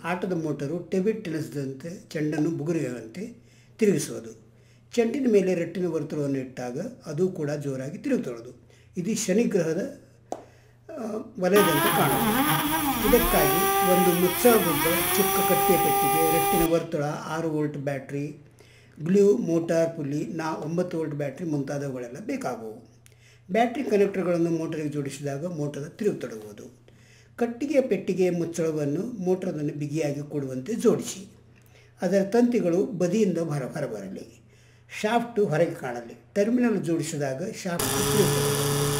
ಆಟದ ಮೋಟರು ಟೆಬಿಟ್ ಟೆನಿಸ್ದಂತೆ ಚೆಂಡನ್ನು ಬುಗುರಿಯುವಂತೆ ತಿರುಗಿಸುವುದು ಚೆಂಡಿನ ಮೇಲೆ ರಟ್ಟಿನ ವರ್ತುಲವನ್ನು ಇಟ್ಟಾಗ ಅದು ಕೂಡ ಜೋರಾಗಿ ತಿರುಗುತ್ತೊಳದು ಇದು ಶನಿಗ್ರಹದ ಆ, ವಲಯದಂತೆ ಕಾಣುವುದು ಇದಕ್ಕಾಗಿ ಒಂದು ಮುಚ್ಚಳಗುಡ್ಡ ಚಿಕ್ಕ ಕಟ್ಟೆಯ ಪೆಟ್ಟಿಗೆ ರಟ್ಟಿನ ವರ್ತುಳ ಆರು volt battery glue motor pulley ನಾ ಒಂಬತ್ತು ವೋಲ್ಟ್ ಬ್ಯಾಟ್ರಿ ಮುಂತಾದವುಗಳೆಲ್ಲ ಬೇಕಾಗುವು ಬ್ಯಾಟ್ರಿ ಕನೆಕ್ಟರ್ಗಳನ್ನು ಮೋಟರಿಗೆ ಜೋಡಿಸಿದಾಗ ಮೋಟರ್ ತಿರುಗತೊಡಗುವುದು ಕಟ್ಟಿಗೆಯ ಪೆಟ್ಟಿಗೆಯ ಮುಚ್ಚಳವನ್ನು ಮೋಟರನ್ನು ಬಿಗಿಯಾಗಿ ಕೊಡುವಂತೆ ಜೋಡಿಸಿ ಅದರ ತಂತಿಗಳು ಬದಿಯಿಂದ ಹೊರ ಹೊರಬರಲಿ ಶಾಫ್ಟು ಹೊರಗೆ ಕಾಣಲಿ ಟರ್ಮಿನಲ್ ಜೋಡಿಸಿದಾಗ ಶಾಫ್ಟ್ ತಿರುಗುತ್ತದೆ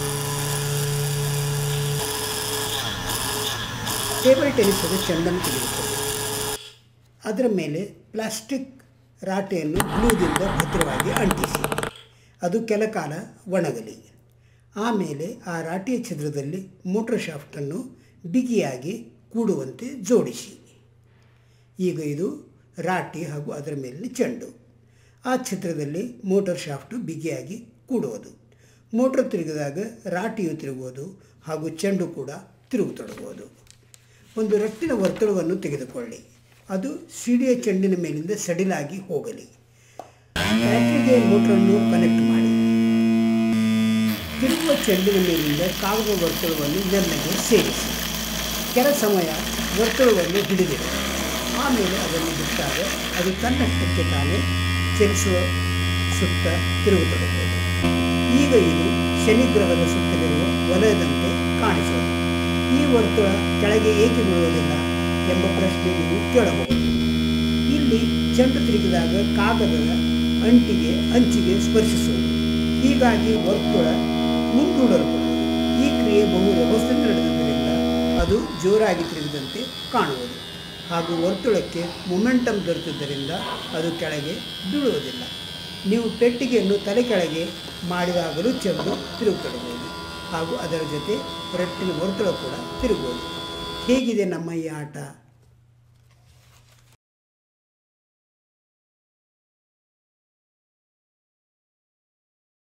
ಟೇಬಲ್ ಟೆನಿಸದ ಚೆಂಡನ್ನು ತೆಗೆದುಕೊಳ್ಳಿ ಅದರ ಮೇಲೆ ಪ್ಲಾಸ್ಟಿಕ್ ರಾಟೆಯನ್ನು ಗ್ಲೂದಿಂದ ಭದ್ರವಾಗಿ ಅಂಟಿಸಿ ಅದು ಕೆಲ ಕಾಲ ಒಣಗಲಿ ಆಮೇಲೆ ಆ ರಾಟೆಯ ಛಿದ್ರದಲ್ಲಿ ಮೋಟರ್ ಶಾಫ್ಟನ್ನು ಬಿಗಿಯಾಗಿ ಕೂಡುವಂತೆ ಜೋಡಿಸಿ ಈಗ ಇದು ರಾಟಿ ಹಾಗೂ ಅದರ ಮೇಲಿನ ಚೆಂಡು ಆ ಛಿದ್ರದಲ್ಲಿ ಮೋಟರ್ ಶಾಫ್ಟು ಬಿಗಿಯಾಗಿ ಕೂಡುವುದು ಮೋಟರ್ ತಿರುಗಿದಾಗ ರಾಟಿಯು ತಿರುಗುವುದು ಹಾಗೂ ಚೆಂಡು ಕೂಡ ತಿರುಗತೊಡಗುವುದು ಒಂದು ರಟ್ಟಿನ ವರ್ತುಳವನ್ನು ತೆಗೆದುಕೊಳ್ಳಿ ಅದು ಸಿಡಿಯ ಚೆಂಡಿನ ಮೇಲಿಂದ ಸಡಿಲಾಗಿ ಹೋಗಲಿ ಬ್ಯಾಟ್ರಿಗೆ ಮೋಟರನ್ನು ಕನೆಕ್ಟ್ ಮಾಡಿ ತಿರುಗುವ ಚೆಂಡಿನ ಮೇಲಿಂದ ಕಾಗದ ವರ್ತುಳವನ್ನು ಮೆಲ್ಲಗೆ ಸೇರಿಸಿ ಕೆಲ ಸಮಯ ವರ್ತುಳವನ್ನು ಹಿಡಿದಿಡಿ ಆಮೇಲೆ ಅದನ್ನು ಬಿಟ್ಟಾಗ ಅದು ತನ್ನಷ್ಟಕ್ಕೆ ತಾನೇ ಚಲಿಸುವ ಸುತ್ತ ತಿರುಗತೊಡಗುವುದು ಈಗ ಇದು ಶನಿಗ್ರಹದ ಸುತ್ತಲಿರುವ ವಲಯದಂತೆ ಕಾಣಿಸುವುದು ಈ ವರ್ತುಳ ಕೆಳಗೆ ಏಕೆ ಬೀಳುವುದಿಲ್ಲ ಎಂಬ ಪ್ರಶ್ನೆ ನೀವು ಕೇಳಬಹುದು ಇಲ್ಲಿ ಚೆಂಡು ತಿರುಗಿದಾಗ ಕಾಗದದ ಅಂಟಿಗೆ ಅಂಚಿಗೆ ಸ್ಪರ್ಶಿಸುವುದು ಹೀಗಾಗಿ ವರ್ತುಳ ಮುಂದೂಡಲ್ಪಡುವುದು ಈ ಕ್ರಿಯೆ ಬಹು ವ್ಯವಸ್ಥೆ ನಡೆದುದರಿಂದ ಅದು ಜೋರಾಗಿ ತಿರುಗಿದಂತೆ ಕಾಣುವುದು ಹಾಗೂ ವರ್ತುಳಕ್ಕೆ ಮೊಮೆಂಟಮ್ ದೊರೆತಿದ್ದರಿಂದ ಅದು ಕೆಳಗೆ ಬೀಳುವುದಿಲ್ಲ ನೀವು ಪೆಟ್ಟಿಗೆಯನ್ನು ತಲೆ ಕೆಳಗೆ ಮಾಡಿದಾಗಲೂ ಚೆಂಡು ತಿರುಗತೊಡಗುವುದು ಹಾಗೂ ಅದರ ಜೊತೆ ರಟ್ಟಿನ ವರ್ತುಳ ಕೂಡ ತಿರುಗುವುದು ಹೇಗಿದೆ ನಮ್ಮ ಈ ಆಟ